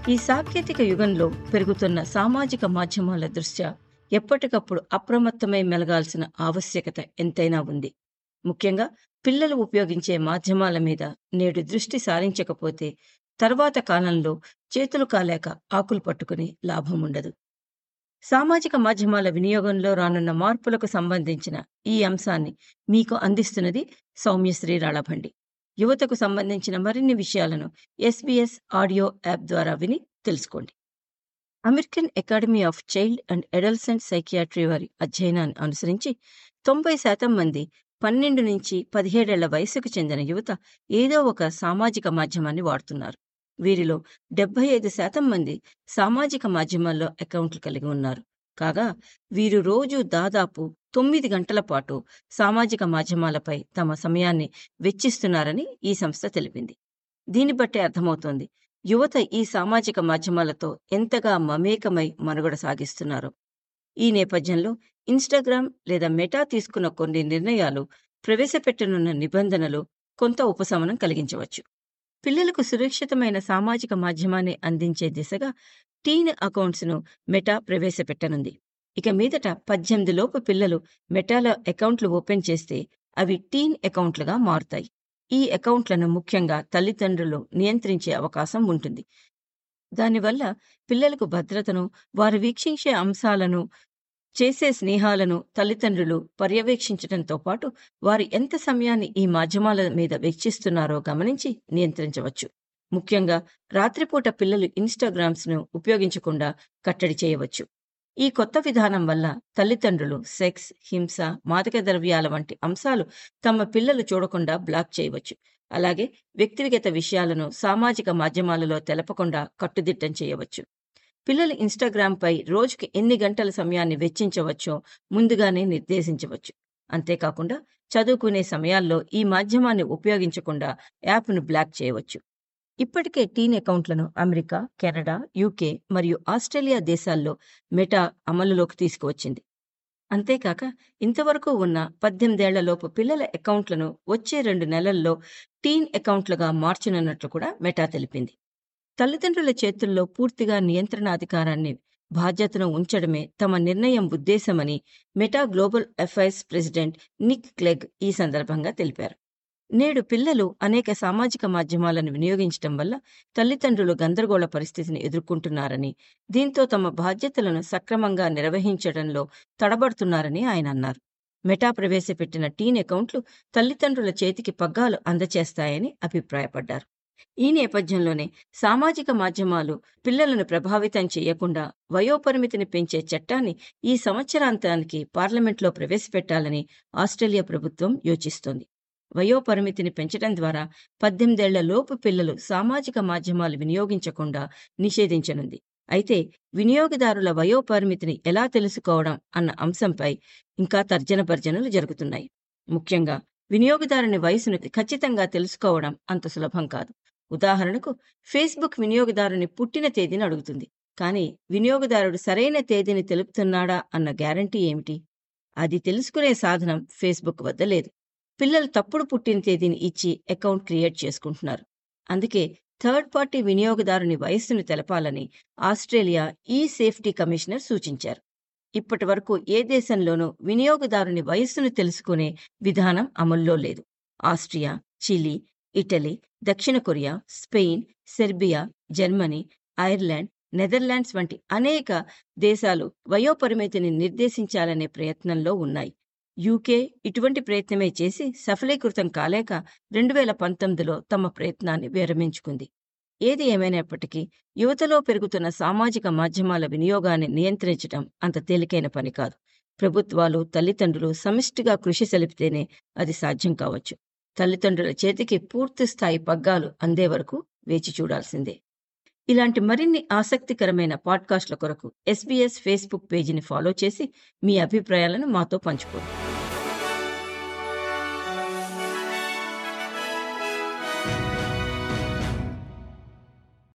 ఈ సాంకేతిక యుగంలో పెరుగుతున్న సామాజిక మాధ్యమాల దృష్ట్యా ఎప్పటికప్పుడు అప్రమత్తమై మెలగాల్సిన ఆవశ్యకత ఎంతైనా ఉంది ముఖ్యంగా పిల్లలు ఉపయోగించే మాధ్యమాల మీద నేడు దృష్టి సారించకపోతే తర్వాత కాలంలో చేతులు కాలేక ఆకులు పట్టుకుని లాభం ఉండదు సామాజిక మాధ్యమాల వినియోగంలో రానున్న మార్పులకు సంబంధించిన ఈ అంశాన్ని మీకు అందిస్తున్నది సౌమ్యశ్రీ రాళభండి యువతకు సంబంధించిన మరిన్ని విషయాలను ఎస్బీఎస్ ఆడియో యాప్ ద్వారా విని తెలుసుకోండి American Academy of Child and Adolescent Psychiatry వారి అధ్యయనాన్ని అనుసరించి తొంభై శాతం మంది పన్నెండు నుంచి పదిహేడేళ్ల వయసుకు చెందిన యువత ఏదో ఒక సామాజిక మాధ్యమాన్ని వాడుతున్నారు వీరిలో డెబ్బై ఐదు శాతం మంది సామాజిక మాధ్యమాల్లో అకౌంట్లు కలిగి ఉన్నారు కాగా వీరు రోజు దాదాపు తొమ్మిది గంటల పాటు సామాజిక మాధ్యమాలపై తమ సమయాన్ని వెచ్చిస్తున్నారని ఈ సంస్థ తెలిపింది దీన్ని బట్టే అర్థమవుతోంది యువత ఈ సామాజిక మాధ్యమాలతో ఎంతగా మమేకమై మనుగడ సాగిస్తున్నారో ఈ నేపథ్యంలో ఇన్స్టాగ్రామ్ లేదా మెటా తీసుకున్న కొన్ని నిర్ణయాలు ప్రవేశపెట్టనున్న నిబంధనలు కొంత ఉపశమనం కలిగించవచ్చు పిల్లలకు సురక్షితమైన సామాజిక మాధ్యమాన్ని అందించే దిశగా టీన్ అకౌంట్స్ను మెటా ప్రవేశపెట్టనుంది ఇక మీదట పద్దెనిమిది లోపు పిల్లలు మెటాలో అకౌంట్లు ఓపెన్ చేస్తే అవి టీన్ అకౌంట్లుగా మారుతాయి ఈ అకౌంట్లను ముఖ్యంగా తల్లిదండ్రులు నియంత్రించే అవకాశం ఉంటుంది దానివల్ల పిల్లలకు భద్రతను వారు వీక్షించే అంశాలను చేసే స్నేహాలను తల్లిదండ్రులు పర్యవేక్షించడంతో పాటు వారు ఎంత సమయాన్ని ఈ మాధ్యమాల మీద వెచ్చిస్తున్నారో గమనించి నియంత్రించవచ్చు ముఖ్యంగా రాత్రిపూట పిల్లలు ఇన్స్టాగ్రామ్స్ ను ఉపయోగించకుండా కట్టడి చేయవచ్చు ఈ కొత్త విధానం వల్ల తల్లిదండ్రులు సెక్స్ హింస మాదక ద్రవ్యాల వంటి అంశాలు తమ పిల్లలు చూడకుండా బ్లాక్ చేయవచ్చు అలాగే వ్యక్తిగత విషయాలను సామాజిక మాధ్యమాలలో తెలపకుండా కట్టుదిట్టం చేయవచ్చు పిల్లలు ఇన్స్టాగ్రామ్ పై రోజుకి ఎన్ని గంటల సమయాన్ని వెచ్చించవచ్చో ముందుగానే నిర్దేశించవచ్చు అంతేకాకుండా చదువుకునే సమయాల్లో ఈ మాధ్యమాన్ని ఉపయోగించకుండా యాప్ను బ్లాక్ చేయవచ్చు ఇప్పటికే టీన్ అకౌంట్లను అమెరికా కెనడా యూకే మరియు ఆస్ట్రేలియా దేశాల్లో మెటా అమలులోకి తీసుకువచ్చింది అంతేకాక ఇంతవరకు ఉన్న పద్దెనిమిదేళ్లలోపు పిల్లల అకౌంట్లను వచ్చే రెండు నెలల్లో టీన్ అకౌంట్లుగా మార్చనున్నట్లు కూడా మెటా తెలిపింది తల్లిదండ్రుల చేతుల్లో పూర్తిగా నియంత్రణాధికారాన్ని బాధ్యతను ఉంచడమే తమ నిర్ణయం ఉద్దేశమని Meta global affairs president Nick Clegg ఈ సందర్భంగా తెలిపారు నేడు పిల్లలు అనేక సామాజిక మాధ్యమాలను వినియోగించడం వల్ల తల్లిదండ్రులు గందరగోళ పరిస్థితిని ఎదుర్కొంటున్నారని దీంతో తమ బాధ్యతలను సక్రమంగా నిర్వహించడంలో తడబడుతున్నారని ఆయన అన్నారు మెటా ప్రవేశపెట్టిన టీన్ అకౌంట్లు తల్లిదండ్రుల చేతికి పగ్గాలు అందచేస్తాయని అభిప్రాయపడ్డారు ఈ నేపథ్యంలోనే సామాజిక మాధ్యమాలు పిల్లలను ప్రభావితం చేయకుండా వయోపరిమితిని పెంచే చట్టాన్ని ఈ సంవత్సరాంతానికి పార్లమెంట్లో ప్రవేశపెట్టాలని ఆస్ట్రేలియా ప్రభుత్వం యోచిస్తోంది వయోపరిమితిని పెంచడం ద్వారా పద్దెనిమిదేళ్ల లోపు పిల్లలు సామాజిక మాధ్యమాలు వినియోగించకుండా నిషేధించనుంది అయితే వినియోగదారుల వయోపరిమితిని ఎలా తెలుసుకోవడం అన్న అంశంపై ఇంకా తర్జన భర్జనలు జరుగుతున్నాయి ముఖ్యంగా వినియోగదారుని వయసును ఖచ్చితంగా తెలుసుకోవడం అంత సులభం కాదు ఉదాహరణకు ఫేస్బుక్ వినియోగదారుని పుట్టిన తేదీని అడుగుతుంది కానీ వినియోగదారుడు సరైన తేదీని తెలుపుతున్నాడా అన్న గ్యారంటీ ఏమిటి అది తెలుసుకునే సాధనం ఫేస్బుక్ వద్ద లేదు పిల్లలు తప్పుడు పుట్టిన తేదీని ఇచ్చి అకౌంట్ క్రియేట్ చేసుకుంటున్నారు అందుకే థర్డ్ పార్టీ వినియోగదారుని వయస్సును తెలపాలని ఆస్ట్రేలియా ఈ సేఫ్టీ కమిషనర్ సూచించారు ఇప్పటి వరకు ఏ దేశంలోనూ వినియోగదారుని వయస్సును తెలుసుకునే విధానం అమల్లో లేదు ఆస్ట్రియా చిలీ ఇటలీ దక్షిణ Korea Spain Serbia Germany Ireland Netherlands వంటి అనేక దేశాలు వయోపరిమితిని నిర్దేశించాలనే ప్రయత్నంలో ఉన్నాయి యూకే ఇటువంటి ప్రయత్నమే చేసి సఫలీకృతం కాలేక రెండు వేల పంతొమ్మిదిలో తమ ప్రయత్నాన్ని విరమించుకుంది ఏది ఏమైనప్పటికీ యువతలో పెరుగుతున్న సామాజిక మాధ్యమాల వినియోగాన్ని నియంత్రించడం అంత తేలికైన పని కాదు ప్రభుత్వాలు తల్లిదండ్రులు సమిష్టిగా కృషి సలిపితేనే అది సాధ్యం కావచ్చు తల్లిదండ్రుల చేతికి పూర్తి స్థాయి పగ్గాలు అందే వరకు వేచి చూడాల్సిందే ఇలాంటి మరిన్ని ఆసక్తికరమైన పాడ్కాస్ట్ల కొరకు ఎస్బీఎస్ ఫేస్బుక్ పేజీని ఫాలో చేసి మీ అభిప్రాయాలను మాతో పంచుకోండి